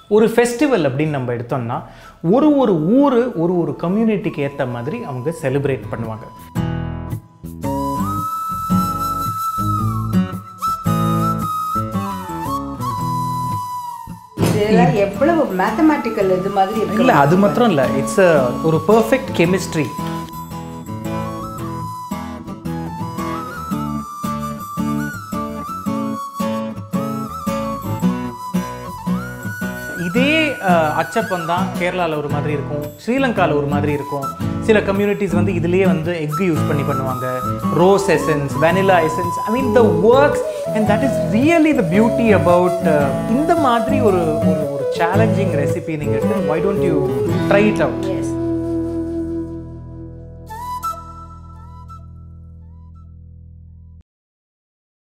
ஒரு ஃபெஸ்டிவல் அப்படின்னு நம்ம எடுத்தோம்னா ஒரு ஒரு ஊர் ஒரு ஒரு கம்யூனிட்டிக்கு ஏற்ற மாதிரி அவங்க செலிப்ரேட் பண்ணுவாங்க இதெல்லாம் எவ்வளவு மேத்தமேட்டிக்கல் இது மாதிரி இருக்கு இல்லை அது மாத்திரம் இல்லை இட்ஸ் ஒரு பர்ஃபெக்ட் கெமிஸ்ட்ரி இதே அஹ், அச்சப்பம் தான் கேரளாவில் ஒரு மாதிரி இருக்கும் ஸ்ரீலங்காவில் ஒரு மாதிரி இருக்கும் சில கம்யூனிட்டிஸ் வந்து இதுலேயே வந்து எக் யூஸ் பண்ணி பண்ணுவாங்க rose essence vanilla essence I mean the works and that is really the beauty about இந்த மாதிரி ஒரு ஒரு ஒரு சேலஞ்சிங் ரெசிபி நீங்கள் எடுத்து வை don't you try it out S